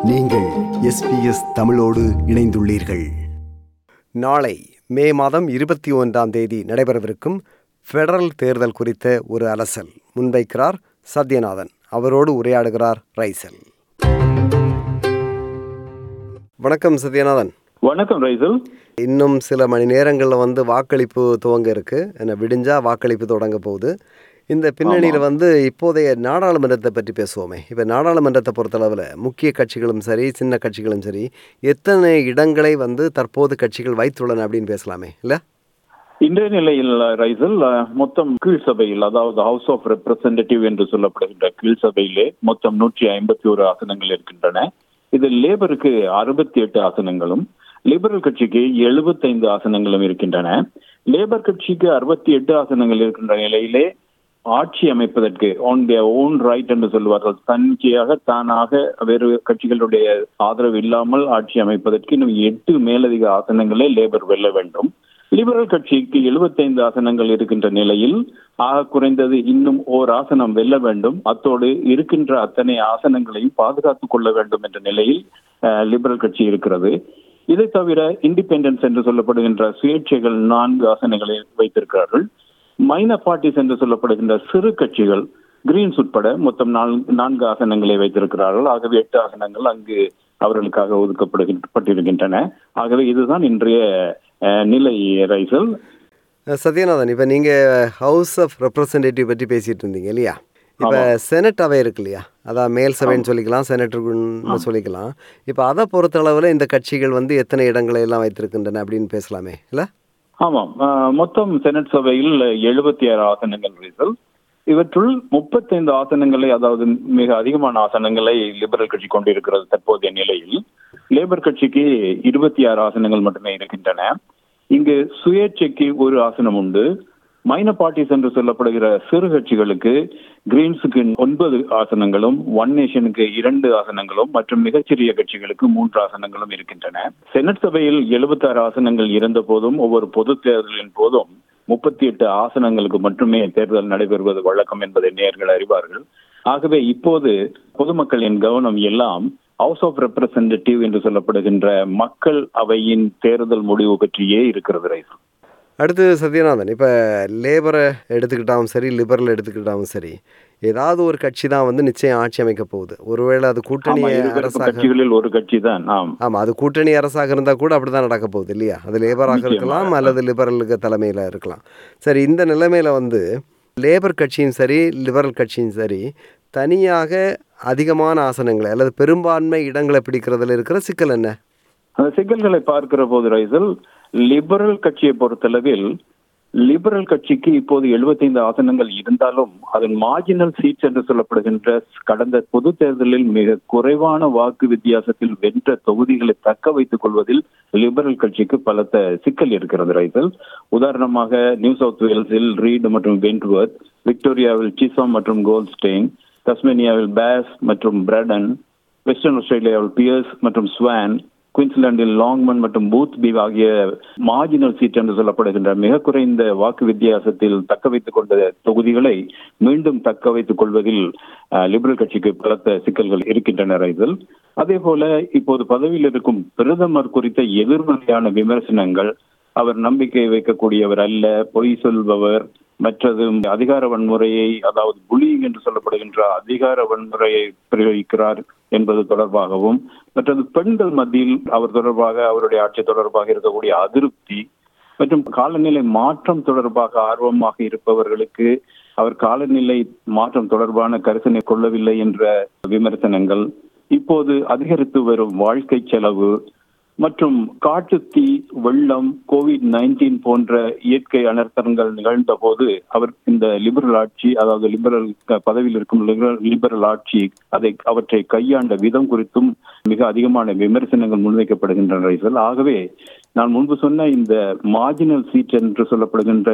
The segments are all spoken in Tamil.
நீங்கள் எஸ்பிஎஸ் தமிழோடு இணைந்துள்ளீர்கள் நாளை மே மாதம் இருபத்தி ஒன்றாம் தேதி நடைபெறவிருக்கும் ஃபெடரல் தேர்தல் குறித்த ஒரு அலசல் முன்வைக்கிறார் சத்யநாதன் அவரோடு உரையாடுகிறார் ரைசல் வணக்கம் சத்யநாதன் வணக்கம் ரைசல் இன்னும் சில மணி நேரங்களில் வந்து வாக்களிப்பு துவங்க இருக்கு என்ன விடிஞ்சா வாக்களிப்பு தொடங்க போகுது இந்த பின்னணியில் வந்து இப்போதைய நாடாளுமன்றத்தை பற்றி பேசுவோமே இப்போ நாடாளுமன்றத்தை பொறுத்தளவில் முக்கிய கட்சிகளும் சரி சின்ன கட்சிகளும் சரி எத்தனை இடங்களை வந்து தற்போது கட்சிகள் வைத்துள்ளன அப்படின்னு பேசலாமே இல்லை இன்றைய நிலையில் ரைசல் அஹ், மொத்தம் கீழ் சபையில் அதாவது ஹவுஸ் ஆஃப் ரெப்ரசன்டேட்டிவ் என்று சொல்லப்படுகின்ற கீழ் சபையிலே மொத்தம் நூற்றி ஐம்பத்தி ஒரு ஆசனங்கள் இருக்கின்றன இதில் லேபருக்கு அறுபத்தி எட்டு ஆசனங்களும் லிபரல் கட்சிக்கு எழுபத்தைந்து ஆசனங்களும் இருக்கின்றன லேபர் கட்சிக்கு அறுபத்தி எட்டு ஆசனங்கள் இருக்கின்ற நிலையிலே ஆட்சி அமைப்பதற்கு ஆன் their ஓன் ரைட் என்று சொல்வார்கள் தன்னிச்சையாக தானாக வேறு கட்சிகளுடைய ஆதரவு இல்லாமல் ஆட்சி அமைப்பதற்கு இன்னும் எட்டு மேலதிக ஆசனங்களை லேபர் வெல்ல வேண்டும் லிபரல் கட்சிக்கு 75 ஆசனங்கள் இருக்கின்ற நிலையில் ஆக குறைந்தது இன்னும் ஓர் ஆசனம் வெல்ல வேண்டும் அத்தோடு இருக்கின்ற அத்தனை ஆசனங்களையும் பாதுகாத்துக் கொள்ள வேண்டும் என்ற நிலையில் அஹ், லிபரல் கட்சி இருக்கிறது இதை தவிர இண்டிபெண்டன்ஸ் என்று சொல்லப்படுகின்ற சுயேட்சைகள் நான்கு ஆசனங்களை வைத்திருக்கிறார்கள் மைனர் பார்ட்டிஸ் என்று சொல்லப்படுகின்ற சிறு கட்சிகள் கிரீன்ஸ் உட்பட மொத்தம் நான்கு நான்கு ஆசனங்களை வைத்திருக்கிறார்கள் ஆகவே எட்டு ஆசனங்கள் அங்கு அவர்களுக்காக ஒதுக்கப்பட்டிருக்கின்றன ஆகவே இதுதான் இன்றைய அஹ், நிலை ரைசல் சத்யநாதன் இப்போ நீங்கள் ஹவுஸ் ஆஃப் ரெப்ரசன்டேட்டிவ் பற்றி பேசிட்டு இருந்தீங்க இல்லையா இப்போ செனட் அவை இருக்கு இல்லையா அதான் மேல் சபைன்னு சொல்லிக்கலாம் செனட்டருக்குன்னு சொல்லிக்கலாம் இப்போ அதை பொறுத்தளவில் இந்த கட்சிகள் வந்து எத்தனை இடங்களை எல்லாம் வைத்திருக்கின்றன அப்படின்னு பேசலாமே இல்லை ஆமாம் அஹ், மொத்தம் செனட் சபையில் எழுபத்தி ஆறு ஆசனங்கள் ரைசல் இவற்றுள் முப்பத்தைந்து ஆசனங்களை அதாவது மிக அதிகமான ஆசனங்களை லிபரல் கட்சி கொண்டிருக்கிறது தற்போதைய நிலையில் லேபர் கட்சிக்கு இருபத்தி ஆறு ஆசனங்கள் மட்டுமே இருக்கின்றன இங்கு சுயேட்சைக்கு ஒரு ஆசனம் உண்டு மைனர் பார்ட்டிஸ் என்று சொல்லப்படுகிற சிறு கட்சிகளுக்கு கிரீன்ஸுக்கு ஒன்பது ஆசனங்களும் ஒன் நேஷனுக்கு இரண்டு ஆசனங்களும் மற்றும் மிகச்சிறிய கட்சிகளுக்கு மூன்று ஆசனங்களும் இருக்கின்றன செனட் சபையில் 76 ஆசனங்கள் இருந்த போதும் ஒவ்வொரு பொது தேர்தலின் போதும் முப்பத்தி எட்டு ஆசனங்களுக்கு மட்டுமே தேர்தல் நடைபெறுவது வழக்கம் என்பதை நேர்கள் அறிவார்கள் ஆகவே இப்போது பொதுமக்களின் கவனம் எல்லாம் ஹவுஸ் ஆஃப் ரெப்ரசன்டேட்டிவ் என்று சொல்லப்படுகின்ற மக்கள் அவையின் தேர்தல் முடிவு பற்றியே இருக்கிறது ரைஸ் அடுத்து சத்யநாதன் இப்போ லேபரை எடுத்துக்கிட்டாலும் சரி லிபரல் எடுத்துக்கிட்டாலும் சரி ஏதாவது ஒரு கட்சி தான் வந்து நிச்சயம் ஆட்சி அமைக்க போகுது ஒருவேளை அது கூட்டணி ஆமா இருதரப்பு அரசாக கட்சிகளில் ஒரு கட்சி தான் ஆம் ஆமாம் அது கூட்டணி அரசாக இருந்தால் கூட அப்படி தான் நடக்க போகுது இல்லையா அது லேபராக நிச்சயமா. இருக்கலாம் அல்லது லிபரலுக்கு தலைமையில் இருக்கலாம் சரி இந்த நிலைமையில் வந்து லேபர் கட்சியும் சரி லிபரல் கட்சியும் சரி தனியாக அதிகமான ஆசனங்களை அல்லது பெரும்பான்மை இடங்களை பிடிக்கிறதுல இருக்கிற சிக்கல் என்ன அந்த சிக்கல்களை பார்க்கிற போது ரைசல் லிபரல் கட்சியை பொறுத்தளவில் லிபரல் கட்சிக்கு இப்போது 75 ஆசனங்கள் இருந்தாலும் அதன் மார்ஜினல் சீட்ஸ் என்று சொல்லப்படுகின்ற கடந்த பொது தேர்தலில் மிக குறைவான வாக்கு வித்தியாசத்தில் வென்ற தொகுதிகளை தக்க வைத்துக் கொள்வதில் லிபரல் கட்சிக்கு பலத்த சிக்கல் இருக்கிறது ரைசல் உதாரணமாக நியூ சவுத் வேல்ஸில் ரீட் மற்றும் வென்ட்வர்த் விக்டோரியாவில் சிசம் மற்றும் கோல்ஸ்டெயின் தஸ்மேனியாவில் பேஸ் மற்றும் பிரடன் வெஸ்டர்ன் ஆஸ்திரேலியாவில் பியர்ஸ் மற்றும் ஸ்வான் குயின்ஸ்லாண்டில் லாங்மன் மற்றும் பூத் பீவ் ஆகிய மார்ஜினல் சீட் என்று சொல்லப்படுகின்ற மிக குறைந்த வாக்கு வித்தியாசத்தில் தக்க வைத்துக் கொண்ட தொகுதிகளை மீண்டும் தக்க வைத்துக் கொள்வதில் அஹ், லிபரல் கட்சிக்கு பலத்த சிக்கல்கள் இருக்கின்றன ரைசல் அதே போல இப்போது பதவியில் இருக்கும் பிரதமர் குறித்த எதிர்மறையான விமர்சனங்கள் அவர் நம்பிக்கை வைக்கக்கூடியவர் அல்ல பொய் சொல்பவர் மற்றது அதிகார வன்முறையை அதாவது புலிங் என்று சொல்லப்படுகின்ற அதிகார வன்முறையை பிரயோகிக்கிறார் என்பது தொடர்பாகவும் மற்றது பெண்கள் மத்தியில் அவர் தொடர்பாக அவருடைய ஆட்சி தொடர்பாக இருக்கக்கூடிய அதிருப்தி மற்றும் காலநிலை மாற்றம் தொடர்பாக ஆர்வமாக இருப்பவர்களுக்கு அவர் காலநிலை மாற்றம் தொடர்பான கரிசனை கொள்ளவில்லை என்ற விமர்சனங்கள் இப்போது அதிகரித்து வரும் வாழ்க்கை செலவு மற்றும் காட்டுத்தீ வெள்ளம் கோவிட் நைன்டீன் போன்ற இயற்கை அனர்த்தங்கள் நிகழ்ந்த போது அவர் இந்த லிபரல் ஆட்சி அதாவது லிபரல் க- பதவியில் இருக்கும் லிபரல் லிபரல் ஆட்சி அதை அவற்றை கையாண்ட விதம் குறித்தும் மிக அதிகமான விமர்சனங்கள் முன்வைக்கப்படுகின்றன ரைசல். ஆகவே நான் முன்பு சொன்ன இந்த மார்ஜினல் சீட் என்று சொல்லப்படுகின்ற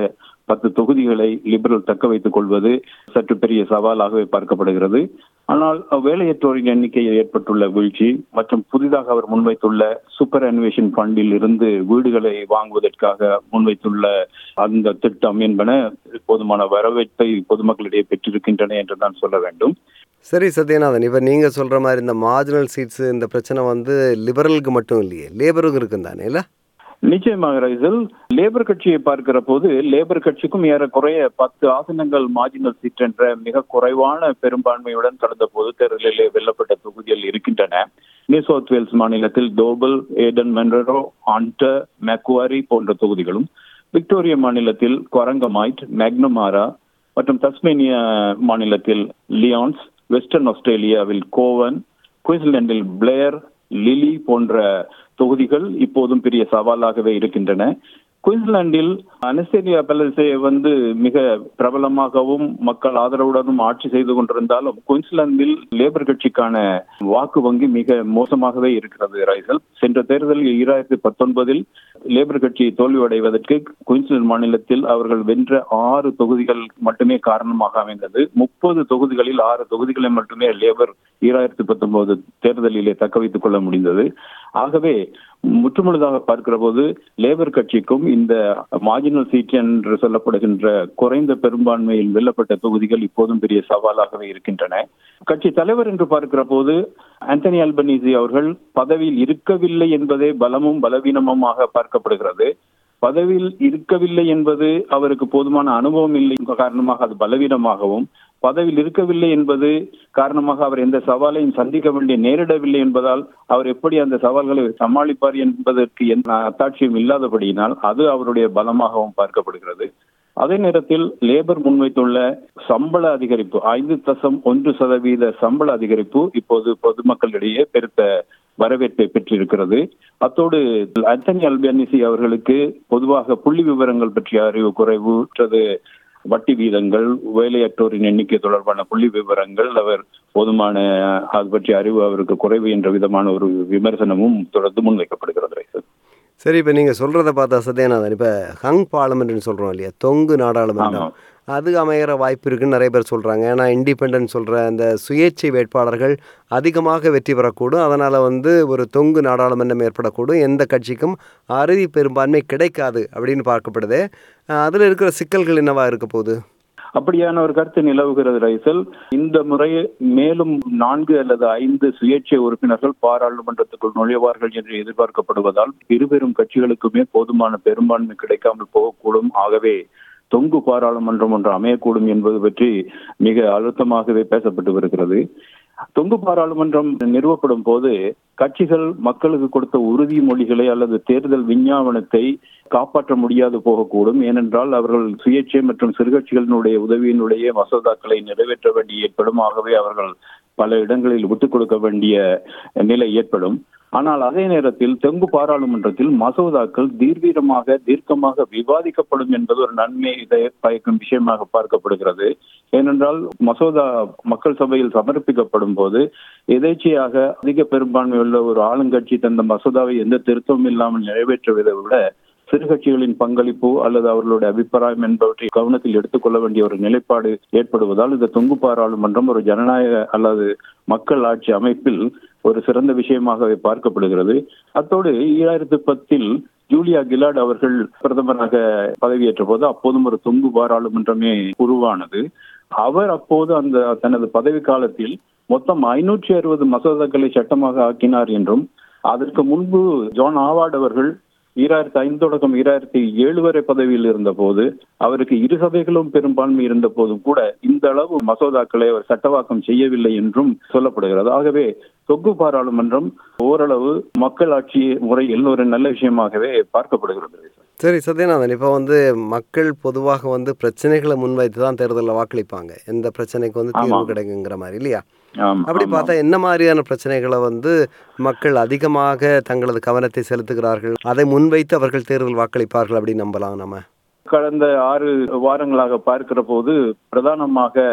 பத்து தொகுதிகளை லிபரல் தக்க வைத்துக் கொள்வது சற்று பெரிய சவாலாகவே பார்க்கப்படுகிறது ஆனால் வேலையற்றோரின் எண்ணிக்கையில் ஏற்பட்டுள்ள வீழ்ச்சி மற்றும் புதிதாக அவர் முன்வைத்துள்ள சூப்பர் அனிவேஷன் ஃபண்டில் இருந்து வீடுகளை வாங்குவதற்காக முன்வைத்துள்ள அந்த திட்டம் என்பன போதுமான வரவேற்பை பொதுமக்களிடையே பெற்றிருக்கின்றன என்று தான் சொல்ல வேண்டும் சரி சத்யநாதன் இப்போ நீங்கள் சொல்கிற மாதிரி இந்த மார்ஜினல் சீட்ஸு இந்த பிரச்சனை வந்து லிபரலுக்கு மட்டும் இல்லையே லேபருக்கும் இருக்கும் தானே இல்லை நிச்சயமாக ரைசல் லேபர் கட்சியை பார்க்கிற போது லேபர் கட்சிக்கும் ஏறக்குறைய பத்து ஆசனங்கள் மார்ஜினல் சீட் என்ற மிக குறைவான பெரும்பான்மையுடன் கடந்த பொது தேர்தலிலே வெல்லப்பட்ட தொகுதிகள் இருக்கின்றன நியூ சவுத் வேல்ஸ் மாநிலத்தில் டோபல் ஏடன் மென்ரோ ஆண்டர் மெக்குவாரி போன்ற தொகுதிகளும் விக்டோரியா மாநிலத்தில் கொரங்கமாய்ட் மேக்னமாரா மற்றும் தஸ்மேனியா மாநிலத்தில் லியான்ஸ் வெஸ்டர்ன் ஆஸ்திரேலியாவில் கோவன் குயின்ஸ்லாண்டில் பிளேயர் லிலி போன்ற தொகுதிகள் இப்போதும் பெரிய சவாலாகவே இருக்கின்றன குயின்ஸ்லாண்டில் அனஸ்தேலியா பெலசே வந்து மிக பிரபலமாகவும் மக்கள் ஆதரவுடனும் ஆட்சி செய்து கொண்டிருந்தாலும் குயின்ஸ்லாந்தில் லேபர் கட்சிக்கான வாக்கு வங்கி மிக மோசமாகவே இருக்கிறது ரைசல் சென்ற தேர்தலில் ஈராயிரத்தி பத்தொன்பதில் லேபர் கட்சி தோல்வியடைவதற்கு குயின்ஸ்லாந்து மாநிலத்தில் அவர்கள் வென்ற ஆறு தொகுதிகள் மட்டுமே காரணமாக அமைந்தது முப்பது தொகுதிகளில் ஆறு தொகுதிகளை மட்டுமே லேபர் ஈராயிரத்தி பத்தொன்பது தேர்தலிலே தக்க வைத்துக் கொள்ள முடிந்தது ஆகவே முற்றுமுழுதாக பார்க்கிற போது லேபர் கட்சிக்கும் இந்த மார்ஜினல் சீட் என்று சொல்லப்படுகின்ற குறைந்த பெரும்பான்மையில் வெல்லப்பட்ட தொகுதிகள் இப்போதும் பெரிய சவாலாகவே இருக்கின்றன கட்சி தலைவர் என்று பார்க்கிற போது ஆந்தனி அல்பனீசி அவர்கள் பதவியில் இருக்கவில்லை என்பதே பலமும் பலவீனமுமாக பார்க்கப்படுகிறது பதவியில் இருக்கவில்லை என்பது அவருக்கு போதுமான அனுபவம் இல்லை காரணமாக அது பலவீனமாகவும் பதவியில் இருக்கவில்லை என்பது காரணமாக அவர் எந்த சவாலையும் சந்திக்க வேண்டிய நேரிடவில்லை என்பதால் அவர் எப்படி அந்த சவால்களை சமாளிப்பார் என்பதற்கு எந்த அத்தாட்சியும் இல்லாதபடியினால் அது அவருடைய பலமாகவும் பார்க்கப்படுகிறது அதே நேரத்தில் லேபர் முன்வைத்துள்ள சம்பள அதிகரிப்பு ஐந்து தசம் ஒன்று சதவீத சம்பள அதிகரிப்பு இப்போது பொதுமக்களிடையே பெருத்த வரவேற்பை பெற்றிருக்கிறது அத்தோடு அந்தனி அல்பனிசி அவர்களுக்கு பொதுவாக புள்ளி விவரங்கள் பற்றிய அறிவு குறைவுற்றது வட்டி வீதங்கள் வேலையற்றோரின் எண்ணிக்கை தொடர்பான புள்ளி விவரங்கள் அவர் போதுமான அது பற்றிய அறிவு அவருக்கு குறைவு என்ற விதமான ஒரு விமர்சனமும் தொடர்ந்து முன்வைக்கப்படுகிறது ரைசல் சரி இப்போ நீங்கள் சொல்கிறத பார்த்தா சத்யநாதன் இப்போ ஹங் பார்லமெண்ட்னு சொல்கிறோம் இல்லையா தொங்கு நாடாளுமன்றம் அது அமைகிற வாய்ப்பு இருக்குன்னு நிறைய பேர் சொல்கிறாங்க ஏன்னா இண்டிபெண்டன்ட் சொல்கிற அந்த சுயேட்சை வேட்பாளர்கள் அதிகமாக வெற்றி பெறக்கூடும் அதனால் வந்து ஒரு தொங்கு நாடாளுமன்றம் ஏற்படக்கூடும் எந்த கட்சிக்கும் அறுதி பெரும்பான்மை கிடைக்காது அப்படின்னு பார்க்கப்படுது அதில் இருக்கிற சிக்கல்கள் என்னவா இருக்க போகுது அப்படியான ஒரு கருத்து நிலவுகிறது ரைசல் இந்த முறை மேலும் நான்கு அல்லது ஐந்து சுயேட்சை உறுப்பினர்கள் பாராளுமன்றத்துக்குள் நுழைவார்கள் என்று எதிர்பார்க்கப்படுவதால் இருபெரும் கட்சிகளுக்குமே போதுமான பெரும்பான்மை கிடைக்காமல் போகக்கூடும் ஆகவே தொங்கு பாராளுமன்றம் ஒன்று அமையக்கூடும் என்பது பற்றி மிக அழுத்தமாகவே பேசப்பட்டு வருகிறது தொங்கு பாராளுமன்றம் நிறுவப்படும் போது கட்சிகள் மக்களுக்கு கொடுத்த உறுதிமொழிகளை அல்லது தேர்தல் விஞ்ஞாபனத்தை காப்பாற்ற முடியாது போகக்கூடும் ஏனென்றால் அவர்கள் சுயேட்சை மற்றும் சிறுகட்சிகளினுடைய உதவியினுடைய மசோதாக்களை நிறைவேற்ற வேண்டி ஏற்படும் ஆகவே அவர்கள் பல இடங்களில் விட்டுக் கொடுக்க வேண்டிய நிலை ஏற்படும் ஆனால் அதே நேரத்தில் தெங்கு பாராளுமன்றத்தில் மசோதாக்கள் தீர்வீரமாக தீர்க்கமாக விவாதிக்கப்படும் என்பது ஒரு நன்மை பயக்கும் விஷயமாக பார்க்கப்படுகிறது ஏனென்றால் மசோதா மக்கள் சபையில் சமர்ப்பிக்கப்படும் போது எதேச்சையாக அதிக பெரும்பான்மை உள்ள ஒரு ஆளுங்கட்சி தந்த மசோதாவை எந்த திருத்தமும் இல்லாமல் நிறைவேற்றுவதை விட சிறு கட்சிகளின் பங்களிப்பு அல்லது அவர்களுடைய அபிப்பிராயம் என்பவற்றை கவனத்தில் எடுத்துக்கொள்ள வேண்டிய ஒரு நிலைப்பாடு ஏற்படுவதால் இந்த தொங்கு பாராளுமன்றம் ஒரு ஜனநாயக அல்லது மக்கள் ஆட்சி அமைப்பில் ஒரு சிறந்த விஷயமாகவே பார்க்கப்படுகிறது அத்தோடு ஈராயிரத்தி பத்தில் ஜூலியா கிலாட் அவர்கள் பிரதமராக பதவியேற்ற போது அப்போதும் ஒரு தொங்கு பாராளுமன்றமே உருவானது அவர் அப்போது அந்த தனது பதவி காலத்தில் மொத்தம் ஐநூற்றி அறுபது மசோதாக்களை சட்டமாக ஆக்கினார் என்றும் அதற்கு முன்பு ஜான் ஆவார்ட் அவர்கள் ஈராயிரத்தி ஐந்து தொடக்கம் ஈராயிரத்தி ஏழு வரை பதவியில் இருந்த போது அவருக்கு இரு சபைகளும் பெரும்பான்மை இருந்த போதும் கூட இந்த அளவு மசோதாக்களை அவர் சட்டவாக்கம் செய்யவில்லை என்றும் சொல்லப்படுகிறது ஆகவே தொகு பாராளுமன்றம் ஓரளவு மக்கள் ஆட்சி முறையில் ஒரு நல்ல விஷயமாகவே பார்க்கப்படுகிறது சரி சத்யநாதன் இப்போ வந்து மக்கள் பொதுவாக வந்து பிரச்சனைகளை முன்வைத்து தான் தேர்தலில் வாக்களிப்பாங்க எந்த பிரச்சனைக்கு வந்து தீர்வு கிடைக்குங்கிற மாதிரி இல்லையா அப்படி பார்த்தா என்ன மாதிரியான பிரச்சனைகளை வந்து மக்கள் அதிகமாக தங்களது கவனத்தை செலுத்துகிறார்கள் அதை முன்வைத்து அவர்கள் தேர்தல் வாக்களிப்பார்கள் அப்படின்னு நம்பலாம் நம்ம கடந்த ஆறு வாரங்களாக பார்க்கிற போது பிரதானமாக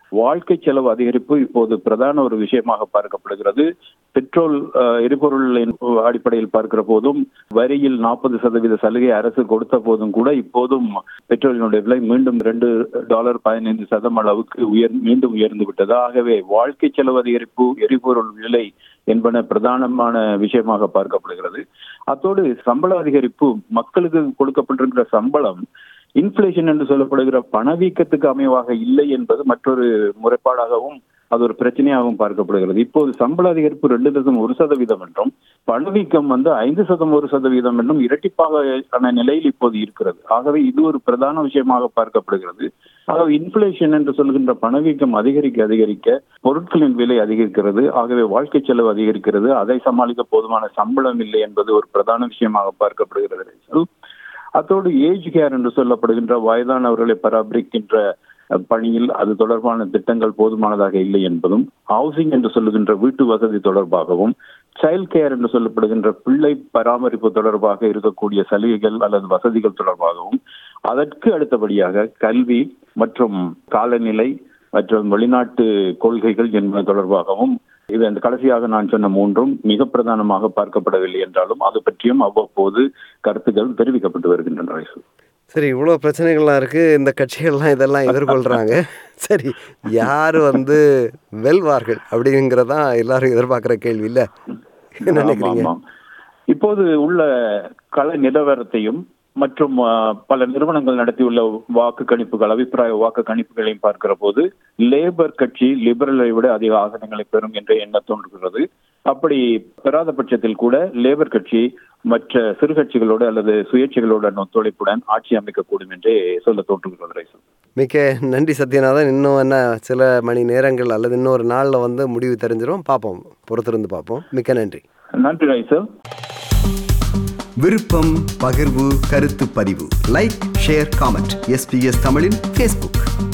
வாழ்க்கை செலவு அதிகரிப்பு இப்போது பிரதான ஒரு விஷயமாக பார்க்கப்படுகிறது பெட்ரோல் அஹ், எரிபொருளின் அடிப்படையில் பார்க்கிற போதும் வரியில் நாற்பது சதவீத சலுகை அரசு கொடுத்த போதும் கூட இப்போதும் பெட்ரோலினுடைய விலை மீண்டும் ரெண்டு டாலர் பதினைந்து சதம் அளவுக்கு உயர் மீண்டும் உயர்ந்து விட்டது ஆகவே வாழ்க்கை செலவு அதிகரிப்பு எரிபொருள் விலை என்பன பிரதானமான விஷயமாக பார்க்கப்படுகிறது அத்தோடு சம்பள அதிகரிப்பு மக்களுக்கு கொடுக்கப்பட்டிருக்கிற சம்பளம் இன்ஃபிளேஷன் என்று சொல்லப்படுகிற பணவீக்கத்துக்கு அமைவாக இல்லை என்பது மற்றொரு முறைப்பாடாகவும் அது ஒரு பிரச்சனையாகவும் பார்க்கப்படுகிறது இப்போது சம்பள அதிகரிப்பு ரெண்டு தசம் ஒரு சதவீதம் என்றும் பணவீக்கம் வந்து ஐந்து சதம் ஒரு சதவீதம் என்றும் இரட்டிப்பாக நிலையில் இப்போது இருக்கிறது ஆகவே இது ஒரு பிரதான விஷயமாக பார்க்கப்படுகிறது ஆகவே இன்ஃபிளேஷன் என்று சொல்கின்ற பணவீக்கம் அதிகரிக்க அதிகரிக்க பொருட்களின் விலை அதிகரிக்கிறது ஆகவே வாழ்க்கை செலவு அதிகரிக்கிறது அதை சமாளிக்க போதுமான சம்பளம் இல்லை என்பது ஒரு பிரதான விஷயமாக பார்க்கப்படுகிறது அத்தோடு ஏஜ் கேர் என்று சொல்லப்படுகின்ற வயதானவர்களை பராமரிக்கின்ற அஹ், பணியில் அது தொடர்பான திட்டங்கள் போதுமானதாக இல்லை என்பதும் ஹவுசிங் என்று சொல்லுகின்ற வீட்டு வசதி தொடர்பாகவும் சைல்ட் கேர் என்று சொல்லப்படுகின்ற பிள்ளை பராமரிப்பு தொடர்பாக இருக்கக்கூடிய சலுகைகள் அல்லது வசதிகள் தொடர்பாகவும் அதற்கு அடுத்தபடியாக கல்வி மற்றும் காலநிலை மற்றும் வெளிநாட்டு கொள்கைகள் என்பது தொடர்பாகவும் இது அந்த கடைசியாக நான் சொன்ன மூன்றும் மிக பிரதானமாக பார்க்கப்படவில்லை என்றாலும் அது பற்றியும் அவ்வப்போது கருத்துக்கள் தெரிவிக்கப்பட்டு வருகின்றன ரைசு. சரி இவ்வளோ பிரச்சனைகள்லாம் இருக்குது இந்த கட்சிகள்லாம் இதெல்லாம் எதிர்கொள்கிறாங்க சரி யார் வந்து வெல்வார்கள் அப்படிங்கிறதான் எல்லாரும் எதிர்பார்க்குற கேள்வி இல்லை என்ன ஆமா, நினைக்கிறீங்க ஆமா. இப்போது உள்ள கள நிலவரத்தையும் மற்றும் ஆ, பல நிறுவனங்கள் நடத்தியுள்ள வாக்கு கணிப்புகள் அபிப்பிராய வாக்கு கணிப்புகளையும் பார்க்கிற போது லேபர் கட்சி லிபரலை விட அதிக ஆசனங்களை பெறும் என்ற எண்ணம் தோன்றுகிறது அப்படி பெறாத பட்சத்தில் கூட லேபர் கட்சி மற்ற சிறு கட்சிகளோடு அல்லது சுயேட்சைகளோட ஒத்துழைப்புடன் ஆட்சி அமைக்கக்கூடும் என்றே சொல்ல தோன்றுகிறது ரைசல் மிக்க நன்றி சத்யநாதன் இன்னும் என்ன சில மணி நேரங்கள் அல்லது இன்னொரு நாளில் வந்து முடிவு தெரிஞ்சிடும் பார்ப்போம் பொறுத்திருந்து பார்ப்போம் மிக்க நன்றி நன்றி ரைசல் விருப்பம் பகிர்வு கருத்து பதிவு லைக் ஷேர் காமெண்ட் எஸ்பிஎஸ் தமிழின் ஃபேஸ்புக்